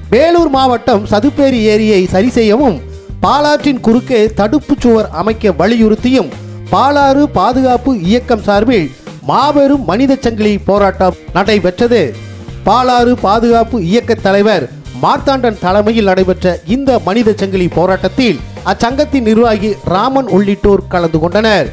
வேலூர் மாவட்டம் சதுப்பேரி ஏரியை சரி செய்யவும் பாலாற்றின் குறுக்கே தடுப்புச் சுவர் அமைக்க வலியுறுத்தியும் பாலாறு பாதுகாப்பு இயக்கம் சார்பில் மாபெரும் மனித சங்கிலி போராட்டம் நடைபெற்றது பாலாறு பாதுகாப்பு இயக்க தலைவர் மார்த்தாண்டன் தலைமையில் நடைபெற்ற இந்த மனித சங்கிலி போராட்டத்தில் அச்சங்கத்தின் நிர்வாகி ராமன் உள்ளிட்டோர் கலந்து கொண்டனர்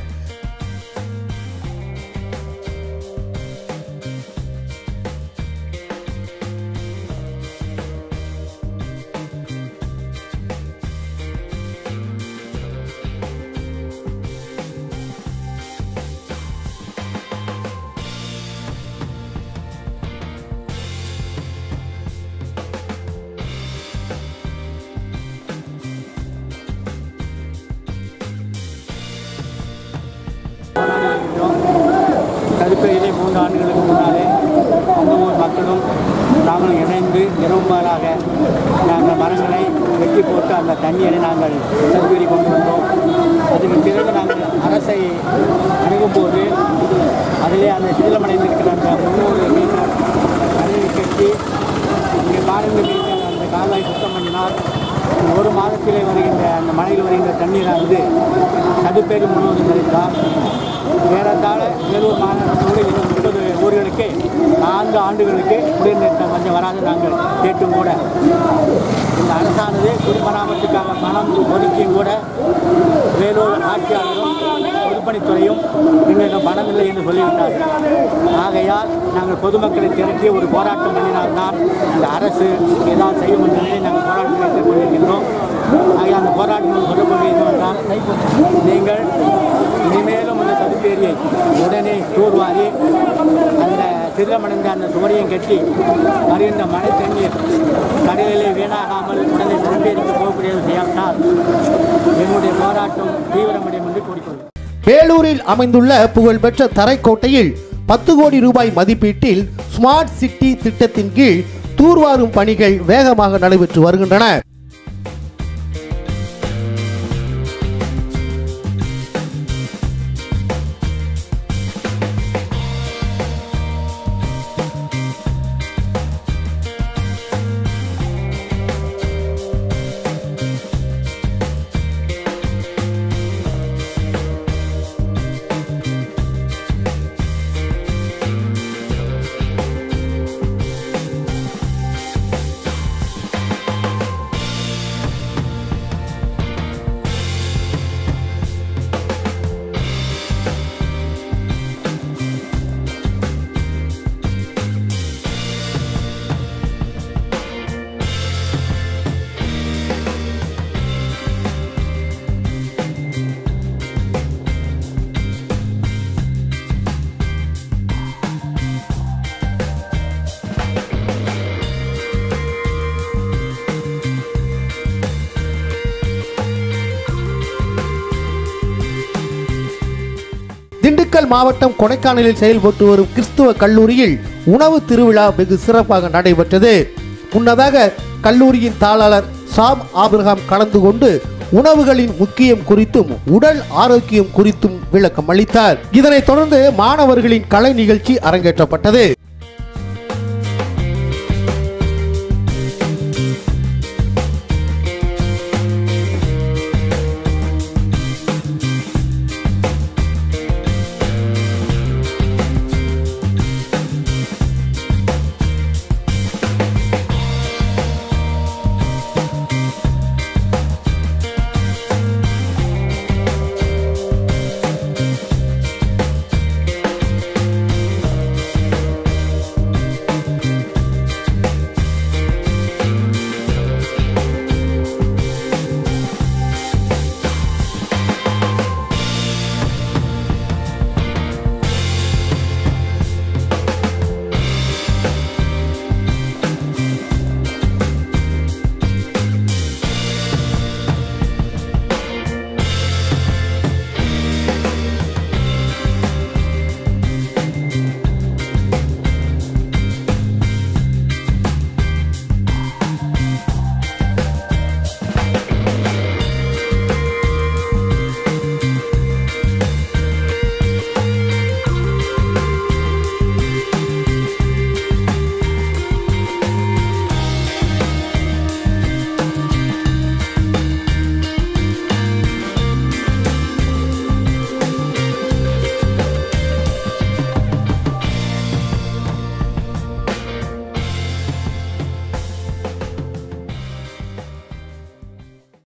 கருப்பையிலே மூன்று ஆண்டுகளுக்கு முன்னாலே அந்த ஊர் மக்களும் நாங்களும் இணைந்து இரவுமாறாக நாங்கள் மரங்களை வெட்டி போட்டு அந்த தண்ணீரை நாங்கள் சதுப்பேரி கொண்டு வந்தோம் அதுக்கு பிறகு நாங்கள் அரசை அணுகும்போது அதிலே அந்த சிதிலமடைந்திருக்கிற அந்த முன்னூறு மீட்டர் தண்ணீரை கட்டி இங்கே பாருங்கள் மீட்டர் அந்த கால்வாய் சுத்தம் பண்ணினால் ஒரு மாதத்திலே வருகின்ற அந்த மழையில் வருகின்ற தண்ணீரானது சதுப்பேரி முழுவதும் நிறைந்தால் ஏறத்தாழ வேலூர் மாநகரத்தோடு இன்னும் முப்பது ஊர்களுக்கு நான்கு ஆண்டுகளுக்கு குடிநீர் கொஞ்சம் வராது நாங்கள் கேட்டும் கூட இந்த அரசானது குடிமராமத்துக்காக பணம் ஒதுக்கியும் கூட வேலூர் ஆட்சியாளரும் பொதுப்பணித்துறையும் எங்களிடம் பணம் இல்லை என்று சொல்லிவிட்டார்கள் ஆகையால் நாங்கள் பொதுமக்களை திரட்டி ஒரு போராட்டம் பண்ணினால்தான் இந்த அரசு ஏதாவது செய்யும் என்ற நிலையில் நாங்கள் போராட்டம் நடத்திக் கொண்டிருக்கின்றோம் ஆகையால் அந்த போராட்டம் சொல்லக்கூடிய என்னவென்றால் நீங்கள் இனிமேலும் அந்த சதுப்பேரியை உடனே தூர்வாரி அந்த சிதிலமடைந்த அந்த சுவரையும் கட்டி வருகின்ற மழை தண்ணீர் கடலிலே வீணாகாமல் உடனே சதுப்பேரிக்கு போகக்கூடிய செய்யாவிட்டால் எங்களுடைய போராட்டம் தீவிரமடையும் என்று கூறிக்கொள்கிறேன் வேலூரில் அமைந்துள்ள புகழ்பெற்ற தரைக்கோட்டையில் பத்து கோடி ரூபாய் மதிப்பீட்டில் ஸ்மார்ட் சிட்டி திட்டத்தின் கீழ் தூர்வாரும் பணிகள் வேகமாக நடைபெற்று வருகின்றன திண்டுக்கல் மாவட்டம் கொடைக்கானலில் செயல்பட்டு வரும் கிறிஸ்துவ கல்லூரியில் உணவு திருவிழா வெகு சிறப்பாக நடைபெற்றது முன்னதாக கல்லூரியின் தாளாளர் சாம் ஆபிரகாம் கலந்து கொண்டு உணவுகளின் முக்கியம் குறித்தும் உடல் ஆரோக்கியம் குறித்தும் விளக்கம் அளித்தார் இதனைத் தொடர்ந்து மாணவர்களின் கலை நிகழ்ச்சி அரங்கேற்றப்பட்டது